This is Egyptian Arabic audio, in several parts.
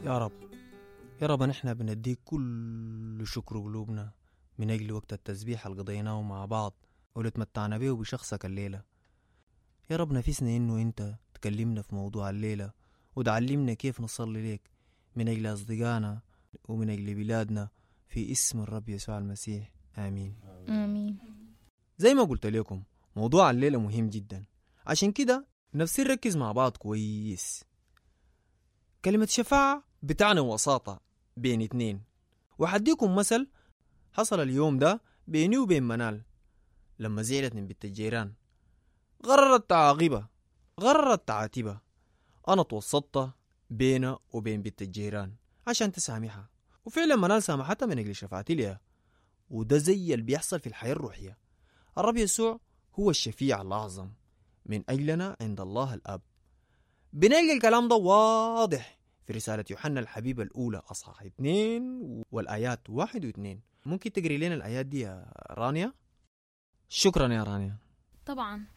يا رب يا رب نحن بنديك كل شكر قلوبنا من أجل وقت التسبيح اللي قضيناه مع بعض واللي تمتعنا بيه بشخصك الليلة يا رب نفسنا إنه أنت تكلمنا في موضوع الليلة وتعلمنا كيف نصلي ليك من أجل أصدقائنا ومن أجل بلادنا في اسم الرب يسوع المسيح آمين آمين زي ما قلت لكم موضوع الليلة مهم جدا عشان كده نفسي نركز مع بعض كويس كلمة شفاعة بتعني وساطة بين اتنين وحديكم مثل حصل اليوم ده بيني وبين منال لما زعلت من بنت الجيران غررت تعاقبها غررت تعاتبها أنا توسطت بينها وبين بنت الجيران عشان تسامحها وفعلا منال سامحتها من أجل شفاعتي لها وده زي اللي بيحصل في الحياة الروحية الرب يسوع هو الشفيع الأعظم من أجلنا عند الله الأب بنلقى الكلام ده واضح في رسالة يوحنا الحبيب الأولى أصحاح اثنين والآيات واحد واثنين ممكن تقري لنا الآيات دي يا رانيا شكرا يا رانيا طبعا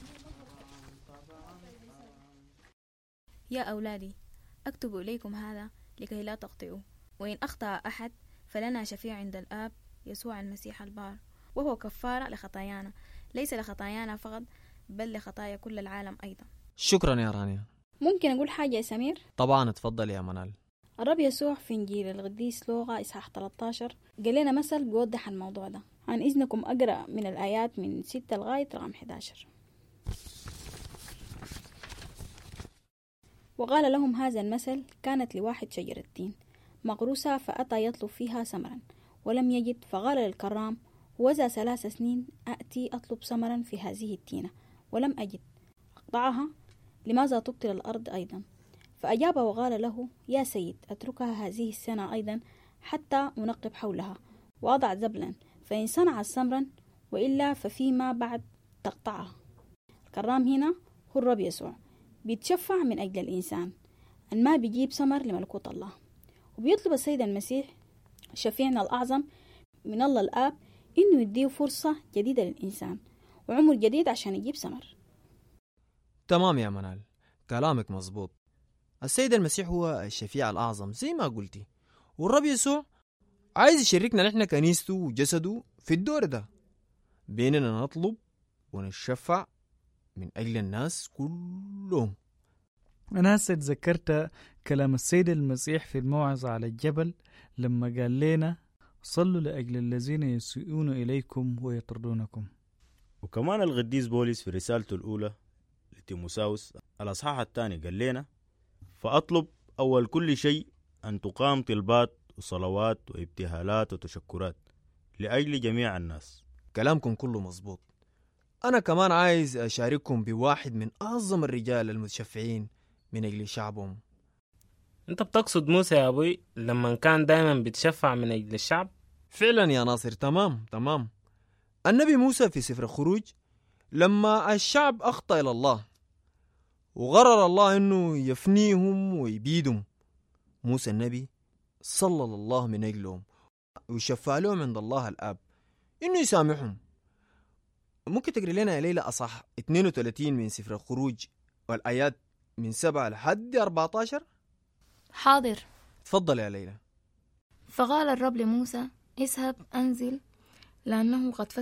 يا أولادي أكتب إليكم هذا لكي لا تخطئوا وإن أخطأ أحد فلنا شفيع عند الآب يسوع المسيح البار وهو كفارة لخطايانا ليس لخطايانا فقط بل لخطايا كل العالم أيضا شكرا يا رانيا ممكن أقول حاجة يا سمير طبعا اتفضل يا منال الرب يسوع في إنجيل القديس لوقا إصحاح 13 قال لنا مثل بيوضح الموضوع ده عن إذنكم أقرأ من الآيات من 6 لغاية رقم 11 وقال لهم هذا المثل كانت لواحد شجرة تين مغروسة فأتى يطلب فيها ثمرا ولم يجد فقال للكرام وذا ثلاث سنين أأتي أطلب ثمرا في هذه التينة ولم أجد أقطعها لماذا تبطل الأرض أيضا فأجاب وقال له يا سيد أتركها هذه السنة أيضا حتى أنقب حولها وأضع زبلا فإن صنعت ثمرا وإلا ففيما بعد تقطعها الكرام هنا هو الرب يسوع بيتشفع من أجل الإنسان أن ما بيجيب ثمر لملكوت الله وبيطلب السيد المسيح شفيعنا الأعظم من الله الآب إنه يديه فرصة جديدة للإنسان وعمر جديد عشان يجيب ثمر تمام يا منال كلامك مظبوط السيد المسيح هو الشفيع الأعظم زي ما قلتي والرب يسوع عايز يشاركنا نحن كنيسته وجسده في الدور ده بيننا نطلب ونتشفع من أجل الناس كلهم أنا هسه تذكرت كلام السيد المسيح في الموعظة على الجبل لما قال لنا صلوا لأجل الذين يسيئون إليكم ويطردونكم وكمان القديس بولس في رسالته الأولى لتيموساوس الأصحاح الثاني قال لنا فأطلب أول كل شيء أن تقام طلبات وصلوات وابتهالات وتشكرات لأجل جميع الناس كلامكم كله مظبوط أنا كمان عايز أشارككم بواحد من أعظم الرجال المتشفعين من أجل شعبهم انت بتقصد موسى يا ابوي لما كان دايما بيتشفع من اجل الشعب فعلا يا ناصر تمام تمام النبي موسى في سفر الخروج لما الشعب أخطأ إلى الله وغرر الله أنه يفنيهم ويبيدهم موسى النبي صلى الله من أجلهم وشفع لهم عند الله الآب إنه يسامحهم ممكن تقري لنا يا ليلى أصح 32 من سفر الخروج والآيات من 7 لحد 14 حاضر تفضل يا ليلى فقال الرب لموسى اذهب أنزل لأنه قد فتح